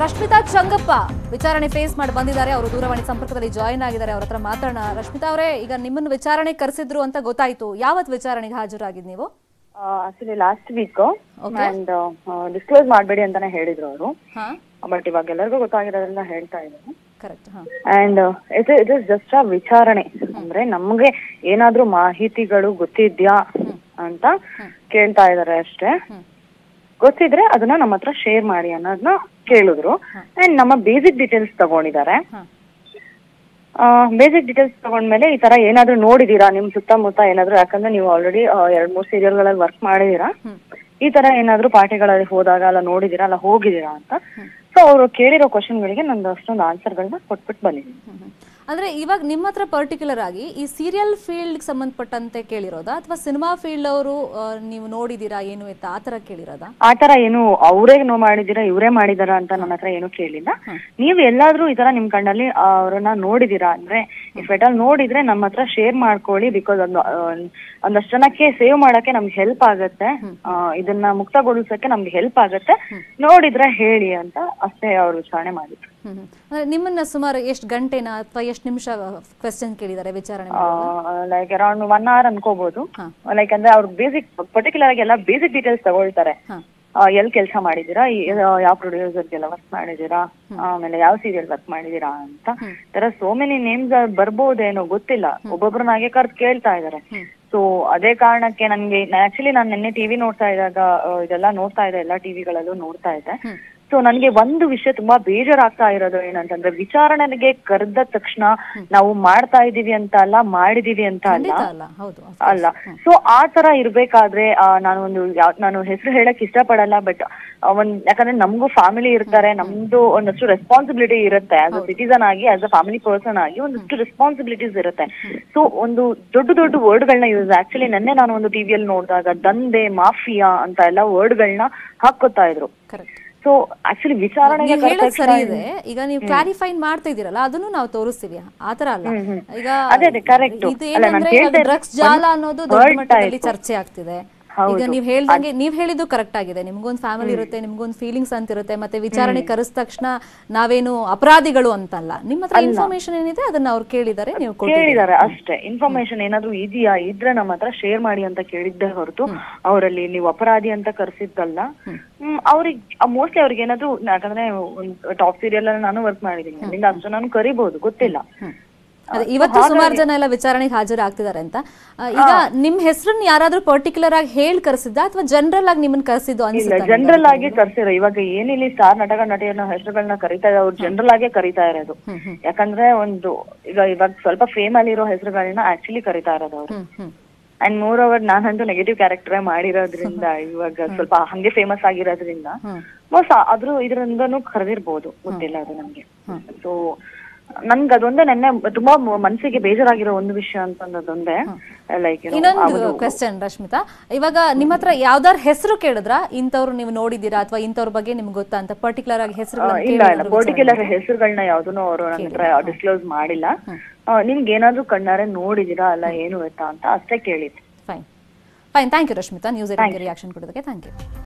ರಶ್ಮಿತಾ ಚಂಗಪ್ಪ ವಿಚಾರಣೆ ಫೇಸ್ ಮಾಡಿ ಬಂದಿದ್ದಾರೆ ಅವರು ದೂರವಾಣಿ ಸಂಪರ್ಕದಲ್ಲಿ ಜಾಯಿನ್ ಆಗಿದ್ದಾರೆ ಅವ್ರ ಹತ್ರ ಮಾತಾಡೋಣ ರಶ್ಮಿತಾ ಅವರೇ ಈಗ ನಿಮ್ಮನ್ನು ವಿಚಾರಣೆ ಕರೆಸಿದ್ರು ಅಂತ ಗೊತ್ತಾಯ್ತು ಯಾವತ್ ವಿಚಾರಣೆಗೆ ಹಾಜರಾಗಿದ್ ನೀವು actually last week and disclose ಮಾಡಬೇಡಿ ಅಂತಾನೆ ಹೇಳಿದ್ರು ಅವರು ಹಾ ಬಟ್ ಇವಾಗ ಎಲ್ಲರಿಗೂ ಗೊತ್ತಾಗಿರೋದ್ರಿಂದ ಹೇಳ್ತಾ ಇದ್ದೀನಿ ಕರೆಕ್ಟ್ ಹಾ and it it is just a ವಿಚಾರಣೆ ಅಂದ್ರೆ ನಮ್ಗೆ ಏನಾದ್ರೂ ಮಾಹಿತಿಗಳು ಗೊತ್ತಿದ್ಯಾ ಅಂತ ಕೇಳ್ತಾ ಇದಾರೆ ಅಷ್ಟೇ ಗೊತ್ತಿದ್ರೆ ಅದನ್ನ ನಮ್ಮ ಹತ್ರ ಶೇರ್ ಮಾಡಿ ಅನ್ನೋದನ್ನ ಕೇಳಿದ್ರು ಅಂಡ್ ನಮ್ಮ ಬೇಸಿಕ್ ಡೀಟೇಲ್ಸ್ ತಗೊಂಡಿದ್ದಾರೆ ಹಾ ಬೇಸಿಕ್ ಡೀಟೇಲ್ಸ್ ತಗೊಂಡ್ಮೇಲೆ ಈ ತರ ಏನಾದ್ರೂ ನೋಡಿದೀರಾ ನಿಮ್ ಸುತ್ತಮುತ್ತ ಏನಾದ್ರೂ ಯಾಕಂದ್ರೆ ನೀವು ಆಲ್ರೆಡಿ ಎರಡ್ ಮೂರ್ ಸೀರಿಯಲ್ಗಳಲ್ಲಿ ವರ್ಕ್ ಮಾಡಿದೀರಾ ಹ್ಮ್. ಈ ತರ ಏನಾದ್ರೂ ಪಾರ್ಟಿಗಳಲ್ಲಿ ಹೋದಾಗ ಅಲ್ಲ ನೋಡಿದೀರಾ ಅಲ್ಲ ಹೋಗಿದೀರಾ ಅಂತ ಸೊ ಅವರು ಕೇಳಿರೋ ಕ್ವಶನ್ಗಳಿಗೆ ನಂದು ಅಷ್ಟೊಂದು ಆನ್ಸರ್ಗಳನ್ನ ಕೊಟ್ಬಿಟ್ಟು ಬಂದಿದ್ದೀನಿ ಹ್ಮ್, ಹ್ಮ್. ಅಂದ್ರೆ ಇವಾಗ ನಿಮ್ಮ ಹತ್ರ ಪರ್ಟಿಕ್ಯುಲರ್ ಆಗಿ ಈ ಸೀರಿಯಲ್ ಫೀಲ್ಡ್ ಸಂಬಂಧಪಟ್ಟಂತೆ ಕೇಳಿರೋದಾ ಅಥವಾ ಸಿನಿಮಾ ಫೀಲ್ಡ್ ಅವರು ನೀವು ನೋಡಿದೀರಾ ಏನು ಎತ್ತ ಆ ತರ ಕೇಳಿರೋದಾ ಆ ತರ ಏನು ಅವರೇ ನೋ ಮಾಡಿದೀರಾ ಇವರೇ ಮಾಡಿದಾರಾ ಅಂತ ನನ್ನ ಹತ್ರ ಏನು ಕೇಳಿಲ್ಲ ನೀವು ಎಲ್ಲಾದ್ರೂ ಈ ತರ ನಿಮ್ ಕಣ್ಣಲ್ಲಿ ಅವ್ರನ್ನ ನೋಡಿದೀರಾ ಅಂದ್ರೆ ಇಫ್ ಎಟ್ ಆಲ್ ನೋಡಿದ್ರೆ ನಮ್ಮ ಹತ್ರ ಶೇರ್ ಮಾಡ್ಕೊಳ್ಳಿ ಬಿಕಾಸ್ ಒಂದು ಆ, ಒಂದಷ್ಟು ಜನಕ್ಕೆ ಸೇವ್ ಮಾಡಕ್ಕೆ ನಮ್ಗೆ ಹೆಲ್ಪ್ ಆಗತ್ತೆ ಆ, ಇದನ್ನ ಮುಕ್ತಗೊಳಿಸಕ್ಕೆ ನಮ್ಗೆ ಹೆಲ್ಪ್ ಆಗತ್ತೆ ನೋಡಿದ್ರೆ ಹೇಳಿ ಅಂತ ಅಷ್ಟೇ ಅವ್ರು ವಿಚಾರಣೆ ಮಾಡಿದ್ರು ಹ್ಮ್ ಹ್ಮ್. ಅಂದ್ರೆ ನಿಮ್ಮನ್ನ ಸುಮಾರು ಎಷ್ಟು ಗಂಟೆನ ಅಥವಾ ಎಷ್ಟು ನಿಮಿಷ ಕ್ವೆಶ್ಚನ್ ಕೇಳಿದ್ದಾರೆ ವಿಚಾರಣೆ ಲೈಕ್ ಅರೌಂಡ್ ಒನ್ ಅವರ್ ಅನ್ಕೋಬಹುದು ಹಾ. ಲೈಕ್ ಅಂದ್ರೆ ಅವ್ರು ಬೇಸಿಕ್ ಪರ್ಟಿಕ್ಯುಲರ್ ಆಗಿ ಎಲ್ಲ ಬೇಸಿಕ್ ಡೀಟೇಲ್ಸ್ ತಗೊಳ್ತಾರೆ ಹಾ ಆ, ಎಲ್ ಕೆಲಸ ಮಾಡಿದೀರಾ ಈ- ಯಾವ ಪ್ರೊಡ್ಯೂಸರ್ಗೆಲ್ಲ ವರ್ಕ್ ಮಾಡಿದೀರಾ ಆಮೇಲೆ ಯಾವ ಸೀರಿಯಲ್ ವರ್ಕ್ ಮಾಡಿದೀರಾ ಅಂತ ತರ ಸೋ ಮೆನಿ ನೇಮ್ಸ್ ಬರ್ಬೋದೇನೋ ಗೊತ್ತಿಲ್ಲ ಒಬ್ಬೊಬ್ರನ್ನಾಗೆ ಕರ್ದು ಕೇಳ್ತಾ ಇದಾರೆ ಸೊ ಅದೇ ಕಾರಣಕ್ಕೆ ನನ್ಗೆ ಆಕ್ಚುಲಿ ನಾನು ನಿನ್ನೆ ಟಿವಿ ನೋಡ್ತಾ ಇದ್ದಾಗ ಆ, ಇದೆಲ್ಲ ನೋಡ್ತಾ ಇದ್ದೆ ಎಲ್ಲಾ ಟಿವಿಗಳಲ್ಲೂ ನೋಡ್ತಾ ಇದ್ದೆ ಸೊ ನನಗೆ ಒಂದು ವಿಷಯ ತುಂಬಾ ಬೇಜಾರಾಗ್ತಾ ಇರೋದು ಏನಂತಂದ್ರೆ ವಿಚಾರಣೆಗೆ ಕರೆದ ತಕ್ಷಣ ನಾವು ಮಾಡ್ತಾ ಇದೀವಿ ಅಂತ ಅಲ್ಲ ಮಾಡಿದೀವಿ ಅಂತ ಅಲ್ಲ ಖಂಡಿತ ಅಲ್ಲ ಹೌದು ಅಲ್ಲ ಸೊ ಆ ತರ ಇರ್ಬೇಕಾದ್ರೆ ಆ, ನಾನು ಒಂದು ಯಾವ್- ನಾನು ಹೆಸರು ಹೇಳಕ್ ಇಷ್ಟಪಡಲ್ಲ ಬಟ್ ಒಂದ್ ಯಾಕಂದ್ರೆ ನಮಗೂ ಫ್ಯಾಮಿಲಿ ಇರ್ತಾರೆ ನಮ್ದು ಒಂದಷ್ಟು ರೆಸ್ಪಾನ್ಸಿಬಿಲಿಟಿ ಇರುತ್ತೆ ಆಸ್ ಅ ಸಿಟಿಸನ್ ಆಗಿ ಆಸ್ ಅ ಫ್ಯಾಮಿಲಿ ಪರ್ಸನ್ ಆಗಿ ಒಂದಷ್ಟು ರೆಸ್ಪಾನ್ಸಿಬಿಲಿಟೀಸ್ ಇರುತ್ತೆ ಸೊ ಒಂದು ದೊಡ್ಡ ದೊಡ್ಡ ವರ್ಡ್ಗಳನ್ನ ಯೂಸ್ ಆಕ್ಚುಲಿ ನೆನ್ನೆ ನಾನು ಒಂದು ಟಿವಿಯಲ್ಲಿ ನೋಡಿದಾಗ ದಂಧೆ ಮಾಫಿಯಾ ಅಂತ ಎಲ್ಲ ವರ್ಡ್ಗಳನ್ನ ಹಾಕೋತಾ ಇದ್ರು ಕರೆಕ್ಟ್ ಸೊ ಆಕ್ಚುಲಿ ವಿಚಾರಣೆಗೆ ನೀವು ಕರೆದ ಹೇಳೋದು ಸರಿ ತಕ್ಷಣ- ಇದೆ ಈಗ ನೀವು ಕ್ಲಾರಿಫೈನ್ ಮಾಡ್ತಾ ಇದೀರಲ್ಲ ಅದನ್ನು ನಾವು ತೋರಿಸ್ತೀವಿ ಆತರ ಅಲ್ಲ ಈಗ ಅದೇ ಅದೇ correct. ಇದು ಅಲ್ಲ, ನಾನ್ ಏನಂದ್ರೆ ಕೇಳ್ದೆ ಡ್ರಗ್ಸ್ ಜಾಲ ಅನ್ನೋದು ದೊಡ್ಡ word ಮಟ್ಟದಲ್ಲಿ type. ಚರ್ಚೆ ಆಗ್ತಿದೆ ಈಗ ನೀವ್ ಹೇಳ್ದಂಗೆ ನೀವ್ ಹೇಳಿದ್ದು ಕರೆಕ್ಟ್ ಆಗಿದೆ ನಿಮ್ಗೊಂದು ಫ್ಯಾಮಿಲಿ ಇರುತ್ತೆ ನಿಮ್ಗೊಂದು ಫೀಲಿಂಗ್ಸ್ ಅಂತ ಇರುತ್ತೆ ಮತ್ತೆ ವಿಚಾರಣೆ ಕರೆದ ತಕ್ಷಣ ನಾವೇನು ಅಪರಾಧಿಗಳು ಅಂತಲ್ಲ ನಿಮ್ಮ ಹತ್ರ ಇನ್ಫಾರ್ಮೇಶನ್ ಏನಿದೆ ಅದನ್ನ ಅವ್ರು ಕೇಳಿದ್ದಾರೆ ನೀವು ಕೊಟ್ಟಿದ್ದೀರಿ ಕೇಳಿದಾರೆ ಅಷ್ಟೇ ಇನ್ಫಾರ್ಮೇಶನ್ ಏನಾದ್ರು ಇದೆಯಾ ಇದ್ರೆ ನಮ್ಮ ಹತ್ರ ಶೇರ್ ಮಾಡಿ ಅಂತ ಕೇಳಿದ್ದೆ ಹೊರತು ಅವರಲ್ಲಿ ನೀವು ಅಪರಾಧಿ ಅಂತ ಕರ್ಸಿದ್ದಲ್ಲ ಹ್ಮ್ ಅವ್ರಿಗೆ ಮೋಸ್ಟ್ಲಿ ಅವ್ರಿಗೆ ಏನಾದ್ರು ಯಾಕಂದ್ರೆ ಒಂದು ಟಾಪ್ ಸೀರಿಯಲ್ ಅಲ್ಲಿ ನಾನು ವರ್ಕ್ ಮಾಡಿದೀನಿ ಅಲ್ಲಿಂದ ಅಷ್ಟು ನಾನು ಕರಿಬಹುದು ಗೊತ್ತಿಲ್ಲ ಅದೇ ಇವತ್ತು ಸುಮಾರು ಜನ ಎಲ್ಲ ವಿಚಾರಣೆಗೆ ಹಾಜರಾಗ್ತಿದ್ದಾರೆ ಅಂತ ಆ, ಈಗ ನಿಮ್ ಹೆಸರನ್ನ ಯಾರಾದ್ರೂ ಪರ್ಟಿಕ್ಯುಲರ್ ಆಗಿ ಹೇಳಿ ಕರೆಸಿದ್ದ ಅಥವಾ ಜನರಲ್ ಆಗಿ ನಿಮ್ಮನ್ನ ಕರೆಸಿದ್ದು ಇಲ್ಲ ಅನ್ಸುತ್ತೆ ಜನರಲ್ ಆಗಿ ಕರ್ಸಿರೋ ಇವಾಗ ಏನಿಲ್ಲಿ ಸ್ಟಾರ್ ನಟಕ ನಟಿಯನ್ನ ಹೆಸರುಗಳನ್ನ ಕರಿತಾ ಇದ್ದಾರೆ ಅವ್ರು ಜನರಲ್ ಆಗೇ ಕರಿತಾ ಇರೋದು ಯಾಕಂದ್ರೆ ಒಂದು ಈಗ ಇವಾಗ ಸ್ವಲ್ಪ ಫೇಮ್ ಅಲ್ಲಿರೋ ಹೆಸರುಗಳನ್ನ ಆಕ್ಚುಲಿ ಕರಿತಾ ಇರೋದು ಅವ್ರು hmm hmm and moreover ನಾನಂತೂ ನೆಗೆಟಿವ್ ಕ್ಯಾರೆಕ್ಟರ್ ಮಾಡಿರೋದ್ರಿಂದ ಇವಾಗ ಸ್ವಲ್ಪ ಹಂಗೆ ಫೇಮಸ್ ಆಗಿರೋದ್ರಿಂದ ಮೋಸ್ಟ್ ಅದ್ರ ಇದರಿಂದನೂ ಕರೆದಿರ್ಬೋದು ಗೊತ್ತಿಲ್ಲ ಅದು ನಮ್ಗೆ ಸೊ ನನ್ಗೆ ಅದೊಂದೇ ನೆನ್ನೆ ತುಂಬಾ ಮ- ಮನ್ಸಿಗೆ ಬೇಜಾರಾಗಿರೋ ಒಂದು ವಿಷಯ ಅಂತಂದದೊಂದೇ ಲೈಕ್ ಇನ್ನೊಂದು ಕ್ವೆಶ್ಚನ್ ರಶ್ಮಿತಾ ಇವಾಗ ನಿಮ್ಮ ಹತ್ರ ಯಾವ್ದಾರ ಹೆಸರು ಕೇಳಿದ್ರ ಇಂಥವ್ರು ನೀವು ನೋಡಿದೀರಾ ಅಥವಾ ಇಂಥವ್ರ ಬಗ್ಗೆ ನಿಮ್ಗೆ ಗೊತ್ತಾ ಅಂತ ಪರ್ಟಿಕ್ಯುಲರ್ ಆಗಿ ಹೆಸರು ಇಲ್ಲ ಇಲ್ಲ ಪರ್ಟಿಕ್ಯುಲರ್ ಹೆಸರುಗಳನ್ನ ಯಾವ್ದನ್ನು ಅವರು ನನ್ನ ಹತ್ರ ಡಿಸ್ಕ್ಲೋಸ್ ಮಾಡಿಲ್ಲ ಆ, ನಿಮ್ಗೆ ಏನಾದ್ರೂ ಕಣ್ಣಾರೆ ನೋಡಿದೀರಾ ಅಲ್ಲ ಏನು ಎತ್ತಾ ಅಂತ ಅಷ್ಟೇ ಕೇಳಿದ್ದು fine fine thank you Rashmita news reaction ಕೊಡೋದಕ್ಕೆ ಥ್ಯಾಂಕ್ ಯು